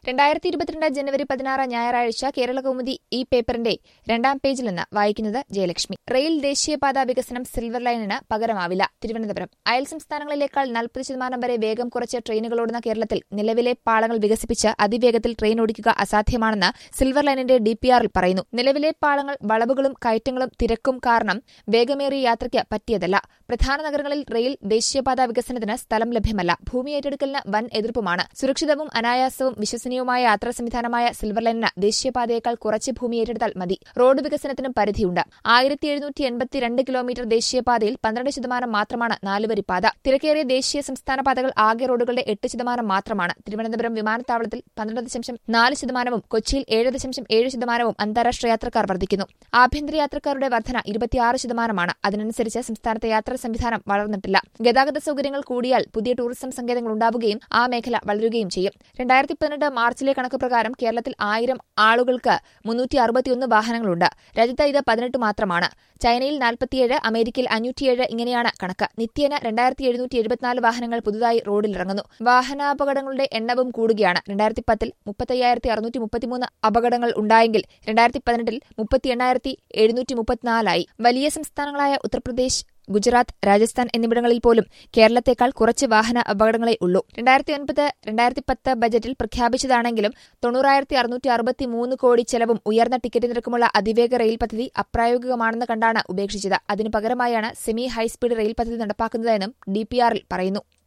രണ്ടായിരത്തി ഇരുപത്തിരണ്ട് ജനുവരി പതിനാറ് ഞായറാഴ്ച കേരളകൗമുദി ഈ പേപ്പറിന്റെ രണ്ടാം പേജിൽ നിന്ന് വായിക്കുന്നത് ജയലക്ഷ്മി റെയിൽ ദേശീയപാത വികസനം സിൽവർ ലൈനിന് പകരമാവില്ല തിരുവനന്തപുരം അയൽ സംസ്ഥാനങ്ങളിലേക്കാൾ നാൽപ്പത് ശതമാനം വരെ വേഗം കുറച്ച് ട്രെയിനുകളോടുന്ന കേരളത്തിൽ നിലവിലെ പാളങ്ങൾ വികസിപ്പിച്ച് അതിവേഗത്തിൽ ട്രെയിൻ ഓടിക്കുക അസാധ്യമാണെന്ന് സിൽവർ ലൈനിന്റെ ഡിപിആറിൽ പറയുന്നു നിലവിലെ പാളങ്ങൾ വളവുകളും കയറ്റങ്ങളും തിരക്കും കാരണം വേഗമേറിയ യാത്രയ്ക്ക് പറ്റിയതല്ല പ്രധാന നഗരങ്ങളിൽ റെയിൽ ദേശീയപാത വികസനത്തിന് സ്ഥലം ലഭ്യമല്ല ഭൂമി ഏറ്റെടുക്കലിന് വൻ എതിർപ്പുമാണ് സുരക്ഷിതവും അനായാസവും വിശ്വസനീയവുമായ യാത്രാ സംവിധാനമായ സിൽവർ ലൈനിന് ദേശീയപാതയേക്കാൾ കുറച്ച് ഭൂമി ഏറ്റെടുത്താൽ മതി റോഡ് വികസനത്തിനും പരിധിയുണ്ട് ആയിരത്തി എഴുന്നൂറ്റി എൺപത്തിരണ്ട് കിലോമീറ്റർ ദേശീയപാതയിൽ പന്ത്രണ്ട് ശതമാനം മാത്രമാണ് നാലുവരി പാത തിരക്കേറിയ ദേശീയ സംസ്ഥാന പാതകൾ ആകെ റോഡുകളുടെ എട്ട് ശതമാനം മാത്രമാണ് തിരുവനന്തപുരം വിമാനത്താവളത്തിൽ പന്ത്രണ്ട് ദശാംശം നാല് ശതമാനവും കൊച്ചിയിൽ ഏഴ് ദശാംശം ഏഴ് ശതമാനവും അന്താരാഷ്ട്ര യാത്രക്കാർ വർദ്ധിക്കുന്നു ആഭ്യന്തര യാത്രക്കാരുടെ വർധന ഇരുപത്തിയാറ് ശതമാനമാണ് അതിനനുസരിച്ച് സംസ്ഥാനത്തെ യാത്രാ സംവിധാനം വളർന്നിട്ടില്ല ഗതാഗത സൗകര്യങ്ങൾ കൂടിയാൽ പുതിയ ടൂറിസം സങ്കേതങ്ങൾ ഉണ്ടാവുകയും ആ മേഖല വളരുകയും ചെയ്യും രണ്ടായിരത്തി പതിനെട്ട് മാർച്ചിലെ കണക്ക് പ്രകാരം കേരളത്തിൽ ആയിരം ആളുകൾക്ക് മുന്നൂറ്റി അറുപത്തിയൊന്ന് വാഹനങ്ങളുണ്ട് രാജ്യത്ത് ഇത് പതിനെട്ട് മാത്രമാണ് ചൈനയിൽ നാൽപ്പത്തിയേഴ് അമേരിക്കയിൽ അഞ്ഞൂറ്റിയേഴ് ഇങ്ങനെയാണ് കണക്ക് നിത്യേന രണ്ടായിരത്തി എഴുന്നൂറ്റി എഴുപത്തിനാല് വാഹനങ്ങൾ പുതുതായി റോഡിലിറങ്ങുന്നു വാഹനാപകടങ്ങളുടെ എണ്ണവും കൂടുകയാണ് രണ്ടായിരത്തി പത്തിൽ മുപ്പത്തയ്യായിരത്തി അറുന്നൂറ്റി മുപ്പത്തിമൂന്ന് അപകടങ്ങൾ ഉണ്ടായെങ്കിൽ രണ്ടായിരത്തി പതിനെട്ടിൽ മുപ്പത്തി എണ്ണായിരത്തി എഴുന്നൂറ്റി മുപ്പത്തിനാലായി വലിയ സംസ്ഥാനങ്ങളായ ഉത്തർപ്രദേശ് ഗുജറാത്ത് രാജസ്ഥാൻ എന്നിവിടങ്ങളിൽ പോലും കേരളത്തെക്കാൾ കുറച്ച് വാഹന അപകടങ്ങളെ ഉള്ളൂ രണ്ടായിരത്തി ഒൻപത് രണ്ടായിരത്തി പത്ത് ബജറ്റിൽ പ്രഖ്യാപിച്ചതാണെങ്കിലും തൊണ്ണൂറായിരത്തി അറുന്നൂറ്റി അറുപത്തി മൂന്ന് കോടി ചെലവും ഉയർന്ന ടിക്കറ്റ് നിരക്കുമുള്ള അതിവേഗ റെയിൽ പദ്ധതി അപ്രായോഗികമാണെന്ന് കണ്ടാണ് ഉപേക്ഷിച്ചത് അതിനു പകരമായാണ് സെമി ഹൈസ്പീഡ് റെയിൽ പദ്ധതി നടപ്പാക്കുന്നതെന്നും ഡിപിആറിൽ പറയുന്നു